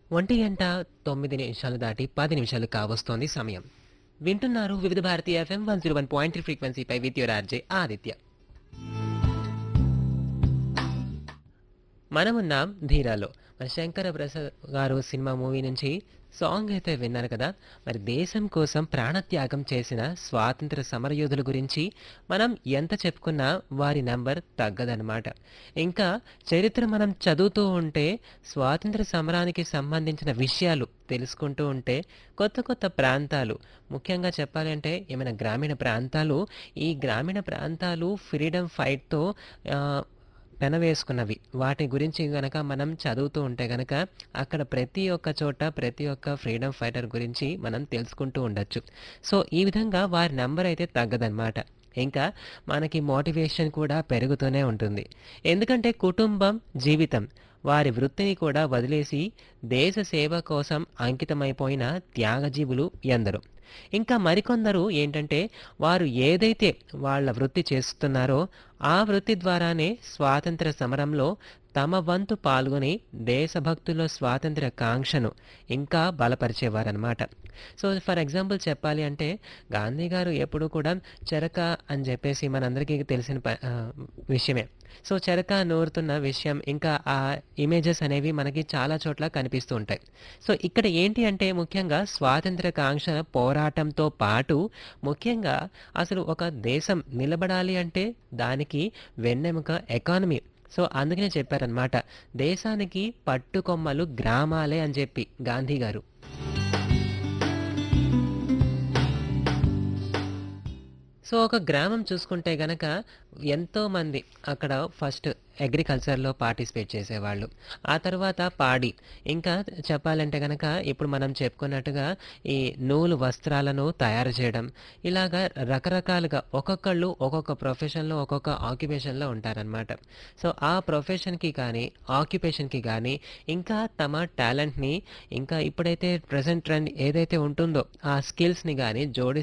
ఒంటి గంట తొమ్మిది నిమిషాలు దాటి పది నిమిషాలు కావస్తోంది సమయం వింటున్నారు Vividh Bharati FM one zero one point three ఫ్రీక్వెన్సీపై విత్ యువర్ ఆర్జే ఆదిత్య మనమున్నాం ధీరాలో మరి శంకర ప్రసాద్ గారు సినిమా మూవీ నుంచి సాంగ్ అయితే విన్నారు కదా మరి దేశం కోసం ప్రాణత్యాగం చేసిన స్వాతంత్ర సమరయోధుల గురించి మనం ఎంత చెప్పుకున్నా వారి నంబర్ తగ్గదనమాట ఇంకా చరిత్ర మనం చదువుతూ ఉంటే స్వాతంత్ర సమరానికి సంబంధించిన విషయాలు తెలుసుకుంటూ ఉంటే కొత్త కొత్త ప్రాంతాలు ముఖ్యంగా చెప్పాలంటే ఏమైనా గ్రామీణ ప్రాంతాలు ఈ గ్రామీణ ప్రాంతాలు ఫ్రీడమ్ ఫైట్తో పెనవేసుకున్నవి వాటి గురించి గనక మనం చదువుతూ ఉంటే గనక అక్కడ ప్రతి ఒక్క చోట ప్రతి ఒక్క ఫ్రీడమ్ ఫైటర్ గురించి మనం తెలుసుకుంటూ ఉండొచ్చు సో ఈ విధంగా వారి నెంబర్ అయితే తగ్గదన్నమాట ఇంకా మనకి మోటివేషన్ కూడా పెరుగుతూనే ఉంటుంది ఎందుకంటే కుటుంబం జీవితం వారి వృత్తిని కూడా వదిలేసి దేశ సేవ కోసం అంకితమైపోయిన త్యాగజీవులు ఎందరో ఇంకా మరికొందరు ఏంటంటే వారు ఏదైతే వాళ్ళ వృత్తి చేస్తున్నారో ఆ వృత్తి ద్వారానే స్వాతంత్ర సమరంలో తమ వంతు పాల్గొని దేశభక్తుల స్వాతంత్ర కాంక్షను ఇంకా బలపరిచేవారనమాట సో ఫర్ ఎగ్జాంపుల్ చెప్పాలి అంటే గాంధీ గారు ఎప్పుడు కూడా చెరక అని చెప్పేసి మనందరికీ తెలిసిన ప- ఆ, విషయమే సో చెరక నూరుతున్న విషయం ఇంకా ఆ ఇమేజెస్ అనేవి మనకి చాలా చోట్ల కనిపిస్తూ ఉంటాయి సో ఇక్కడ ఏంటి అంటే ముఖ్యంగా స్వాతంత్ర కాంక్ష పోరాటంతో పాటు ముఖ్యంగా అసలు ఒక దేశం నిలబడాలి అంటే దానికి వెన్నెముక ఎకానమీ సో అందుకనే చెప్పారనమాట దేశానికి పట్టుకొమ్మలు గ్రామాలే అని చెప్పి గాంధీ గారు సో ఒక గ్రామం చూసుకుంటే గనక ఎంతో మంది అక్కడ ఫస్ట్ అగ్రికల్చర్లో పార్టిసిపేట్ చేసేవాళ్ళు ఆ తర్వాత పాడి ఇంకా చెప్పాలంటే గనక ఇప్పుడు మనం చెప్పుకున్నట్టుగా ఈ నూలు వస్త్రాలను తయారు చేయడం ఇలాగా రకరకాలుగా ఒక్కొక్కళ్ళు ఒక్కొక్క ప్రొఫెషన్లో ఒక్కొక్క ఆక్యుపేషన్లో ఉంటారనమాట సో ఆ ప్రొఫెషన్కి కానీ ఆక్యుపేషన్కి కానీ ఇంకా తమ టాలెంట్ని ఇంకా ఇప్పుడైతే ప్రజెంట్ ట్రెండ్ ఏదైతే ఉంటుందో ఆ స్కిల్స్ని కానీ జోడి